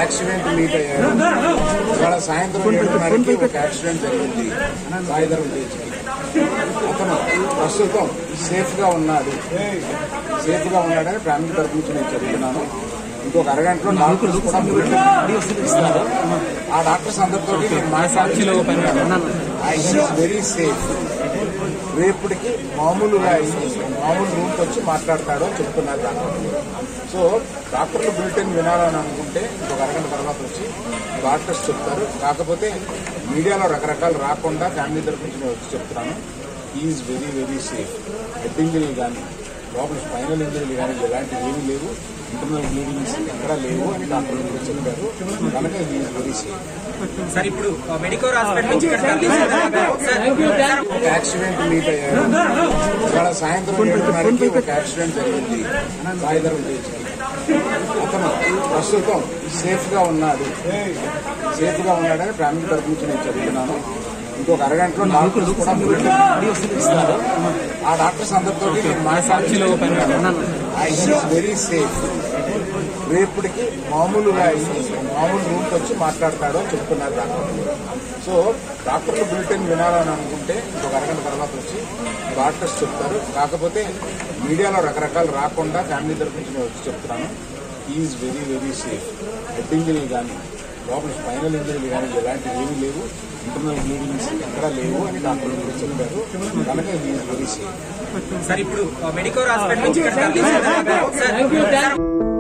Accident meet అయ్యారు ఇవాళ సాయంత్రం ఏడున్నరకి ఒక యాక్సిడెంట్ జరిగింది సాయంత్రం బీచ్కి అతను ప్రస్తుతం సేఫ్ గా ఉన్నాడు సేఫ్ గా ఉన్నాడని ఫ్యామిలీ తరఫు నుంచి నేను చెప్తున్నాను ఇంకొక అరగంటలో డాక్టర్స్ కూడా బులెటిన్ ఇస్తారు ఆ డాక్టర్స్ అందరితో నేను మాట్లాడుతున్నాను వెరీ సేఫ్ రేపటికి మామూలుగా అయ్యి మామూలు రూమ్కి వచ్చి మాట్లాడతాడు అని చెప్తున్నారు డాక్టర్లు సో డాక్టర్లు బులెటిన్ వినాలని అనుకుంటే ఒక అరగంట తర్వాత వచ్చి డాక్టర్స్ చెప్తారు కాకపోతే మీడియాలో రకరకాలు రాకుండా ఫ్యామిలీ తరఫు నుంచి నేను వచ్చి చెప్తున్నాను is very very safe head injury కానీ లోపల స్పైనల్ ఇంజరీలు కానీ ఎలాంటివి ఏమీ లేవు ఇంటర్నల్ బ్లీడింగ్స్ ఎక్కడా లేవు అని డాక్టర్లు కూడా చెప్పారు కనుక ఈజ్ వెరీ సేఫ్ సార్ ఇప్పుడు మెడికోర్ హాస్పిటల్ నుంచి ఇక్కడ తరలిస్తున్నారు. సార్ ఒక యాక్సిడెంట్ మీట్ అయ్యారు ఇవాళ సాయంత్రం ఏడున్నరకి ఒక యాక్సిడెంట్ జరిగింది సాయంత్రం బీచ్కి అతను ప్రస్తుతం సేఫ్ గా ఉన్నాడు సేఫ్ గా ఉన్నాడని ఫ్యామిలీ తరఫు నుంచి నేను చెప్తున్నాను ఇంకొక అరగంటలో డాక్టర్స్ కూడా బులెటిన్ ఇస్తారు ఆ డాక్టర్స్ అందరితో నేను మాట్లాడుతున్నాను వెరీ సేఫ్ రేపటికి మామూలుగా అయ్యి మామూలు రూమ్కి వచ్చి మాట్లాడతాడు అని చెప్తున్నారు డాక్టర్లు సో డాక్టర్లు బులెటిన్ వినాలని అనుకుంటే ఒక అరగంట తర్వాత వచ్చి డాక్టర్స్ చెప్తారు కాకపోతే మీడియాలో రకరకాలు రాకుండా ఫ్యామిలీ తరఫు నుంచి నేను వచ్చి చెప్తున్నాను is very very safe head injury కానీ లోపల స్పైనల్ ఇంజరీలు కానీ ఎలాంటివి ఏమీ లేవు ఇంటర్నల్ బ్లీడింగ్స్ ఎక్కడా లేవు అని డాక్టర్లు కూడా చెప్పారు కనుక ఈజ్ వెరీ సేఫ్ సార్ ఇప్పుడు మెడికోర్ హాస్పిటల్ నుంచి ఇక్కడ తరలిస్తున్నారు. సార్